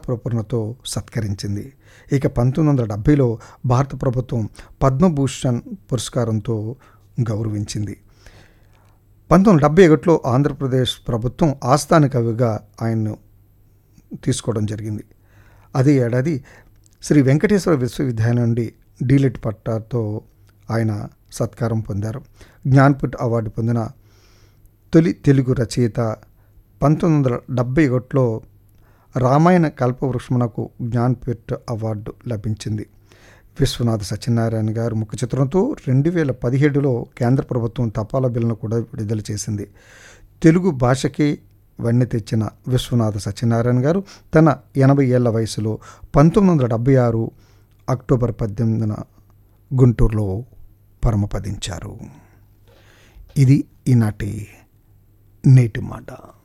ప్రపూర్ణతో సత్కరించింది ఇక పంతొమ్మిది వందల డెబ్భైలో భారత ప్రభుత్వం పద్మభూషణ్ పురస్కారంతో గౌరవించింది పంతొమ్మిది వందల డెబ్బై ఒకటిలో ఆంధ్రప్రదేశ్ ప్రభుత్వం ఆస్థాన కవిగా ఆయన్ను తీసుకోవడం జరిగింది అదే ఏడాది శ్రీ వెంకటేశ్వర విశ్వవిద్యాలయం నుండి డీలిట్ పట్టాతో ఆయన సత్కారం పొందారు జ్ఞాన్పీఠ్ అవార్డు పొందిన తొలి తెలుగు రచయిత పంతొమ్మిది వందల డెబ్బై ఒకటిలో రామాయణ కల్పవృక్షమునకు జ్ఞాన్పీఠ్ అవార్డు లభించింది విశ్వనాథ సత్యనారాయణ గారు ముఖ చిత్రంతో రెండు వేల పదిహేడులో కేంద్ర ప్రభుత్వం తపాలా బిల్లును కూడా విడుదల చేసింది తెలుగు భాషకి వన్నె తెచ్చిన విశ్వనాథ సత్యనారాయణ గారు తన ఎనభై ఏళ్ల వయసులో పంతొమ్మిది వందల డెబ్బై ఆరు అక్టోబర్ పద్దెనిమిదిన గుంటూరులో పరమపదించారు ఇది ఈనాటి నేటి మాట